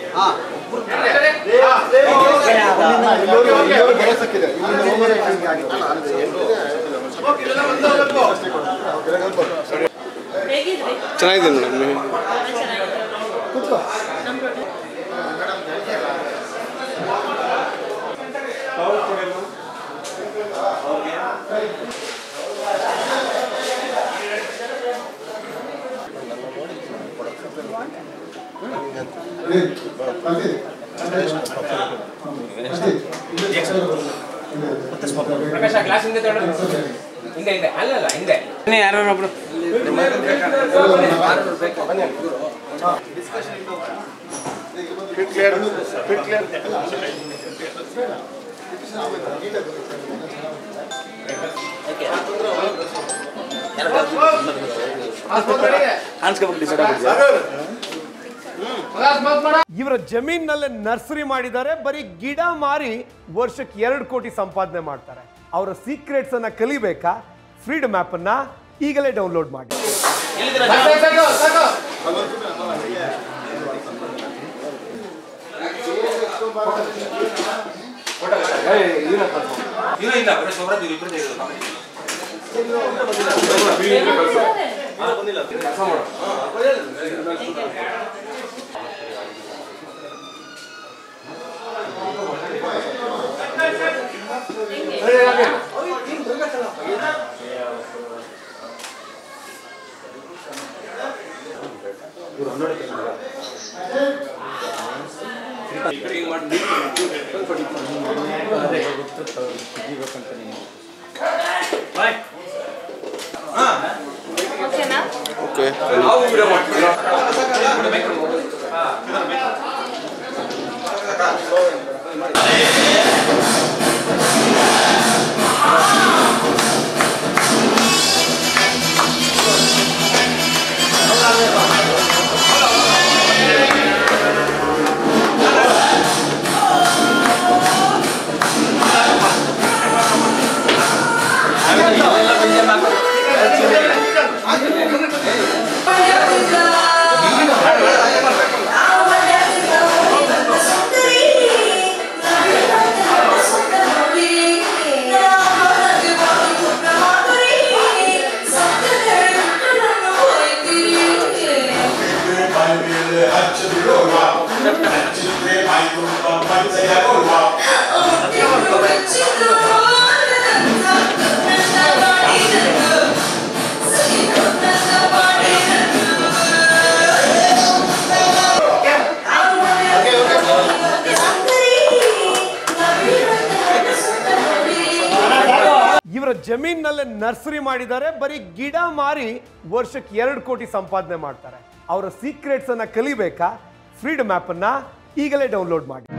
ಬರೋಸಕ್ಕಿದೆ ಇಲ್ಲಿ ಹೋಗೋದೇ ಹಿಂಗೆ ಆಗಿದೆ. ಹೇಗಿದ್ರಿ ಚೆನ್ನಾಗಿದೆ ಮೇಡಮ್ ಕೂತ್ಕೋ. ನಮ್ಮ ಇಲ್ಲಿ, ಅಲ್ಲಿ. ಅಷ್ಟೇ. ಇಲ್ಲಿ. ಪ್ರಕಾಶ ಗ್ಲಾಸ್ ಹಿಂದೆ ತೊಗೊಳ್ಳಿ. ಹಿಂದೆ ಹಿಂದೆ ಅಲ್ಲ ಅಲ್ಲ ಹಿಂದೆ ಯಾರು ಒಬ್ರು ಇವರ ಜಮೀನಲ್ಲೇ ನರ್ಸರಿ ಮಾಡಿದ್ದಾರೆ ಬರೀ ಗಿಡ ಮಾರಿ ವರ್ಷಕ್ಕೆ ಎರಡು ಕೋಟಿ ಸಂಪಾದನೆ ಮಾಡ್ತಾರೆ ಅವರ ಸೀಕ್ರೆಟ್ಸ್ ಅನ್ನ ಕಲಿಬೇಕಾ ಫ್ರೀಡಮ್ ಆಪ್ ಅನ್ನ ಈಗಲೇ ಡೌನ್ಲೋಡ್ ಮಾಡಿ ಓಕೆನಾ ಓಕೆ ಇವರ ಜಮೀನಲ್ಲೇ ನರ್ಸರಿ ಮಾಡಿದ್ದಾರೆ ಬರೀ ಗಿಡ ಮಾರಿ ವರ್ಷಕ್ಕೆ ಎರಡು ಕೋಟಿ ಸಂಪಾದನೆ ಮಾಡ್ತಾರೆ ಅವರ ಸೀಕ್ರೆಟ್ಸ್ ಅನ್ನ ಕಲಿಬೇಕಾ ಫ್ರೀಡಮ್ ಆಪ್ ಅನ್ನ ಈಗಲೇ ಡೌನ್ಲೋಡ್ ಮಾಡಿ